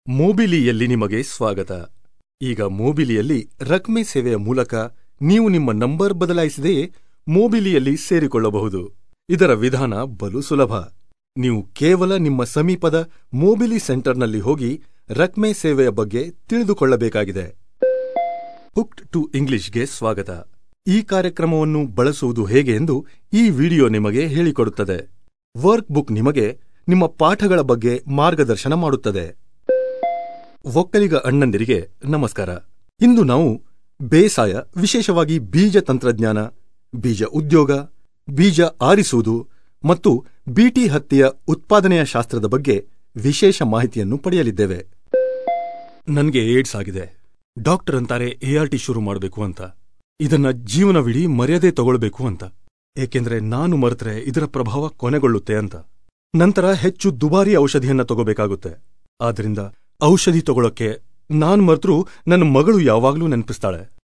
ಮೋಬಿಲಿಯಲ್ಲಿ ನಿಮಗೆ ಸ್ವಾಗತ ಈಗ ಮೋಬಿಲಿಯಲ್ಲಿ ರಕ್ಮೆ ಸೇವೆಯ ಮೂಲಕ ನೀವು ನಿಮ್ಮ ನಂಬರ್ ಬದಲಾಯಿಸದೆಯೇ ಮೋಬಿಲಿಯಲ್ಲಿ ಸೇರಿಕೊಳ್ಳಬಹುದು ಇದರ ವಿಧಾನ ಬಲು ಸುಲಭ ನೀವು ಕೇವಲ ನಿಮ್ಮ ಸಮೀಪದ ಮೋಬಿಲಿ ಸೆಂಟರ್ನಲ್ಲಿ ಹೋಗಿ ರಕ್ಮೆ ಸೇವೆಯ ಬಗ್ಗೆ ತಿಳಿದುಕೊಳ್ಳಬೇಕಾಗಿದೆ ಹುಕ್ಡ್ ಟು ಇಂಗ್ಲಿಷ್ಗೆ ಸ್ವಾಗತ ಈ ಕಾರ್ಯಕ್ರಮವನ್ನು ಬಳಸುವುದು ಹೇಗೆ ಎಂದು ಈ ವಿಡಿಯೋ ನಿಮಗೆ ಹೇಳಿಕೊಡುತ್ತದೆ ವರ್ಕ್ ಬುಕ್ ನಿಮಗೆ ನಿಮ್ಮ ಪಾಠಗಳ ಬಗ್ಗೆ ಮಾರ್ಗದರ್ಶನ ಮಾಡುತ್ತದೆ ಒಕ್ಕಲಿಗ ಅಣ್ಣಂದಿರಿಗೆ ನಮಸ್ಕಾರ ಇಂದು ನಾವು ಬೇಸಾಯ ವಿಶೇಷವಾಗಿ ಬೀಜ ತಂತ್ರಜ್ಞಾನ ಬೀಜ ಉದ್ಯೋಗ ಬೀಜ ಆರಿಸುವುದು ಮತ್ತು ಬಿಟಿ ಹತ್ತಿಯ ಉತ್ಪಾದನೆಯ ಶಾಸ್ತ್ರದ ಬಗ್ಗೆ ವಿಶೇಷ ಮಾಹಿತಿಯನ್ನು ಪಡೆಯಲಿದ್ದೇವೆ ನನ್ಗೆ ಏಡ್ಸ್ ಆಗಿದೆ ಡಾಕ್ಟರ್ ಅಂತಾರೆ ಎಆರ್ಟಿ ಶುರು ಮಾಡಬೇಕು ಅಂತ ಇದನ್ನ ಜೀವನವಿಡೀ ಮರ್ಯಾದೆ ತಗೊಳ್ಬೇಕು ಅಂತ ಏಕೆಂದ್ರೆ ನಾನು ಮರೆತ್ರೆ ಇದರ ಪ್ರಭಾವ ಕೊನೆಗೊಳ್ಳುತ್ತೆ ಅಂತ ನಂತರ ಹೆಚ್ಚು ದುಬಾರಿ ಔಷಧಿಯನ್ನ ತಗೋಬೇಕಾಗುತ್ತೆ ಆದ್ರಿಂದ ಔಷಧಿ ತಗೊಳಕ್ಕೆ ನಾನ್ ಮರೆತ್ರೂ ನನ್ನ ಮಗಳು ಯಾವಾಗ್ಲೂ ನೆನಪಿಸ್ತಾಳೆ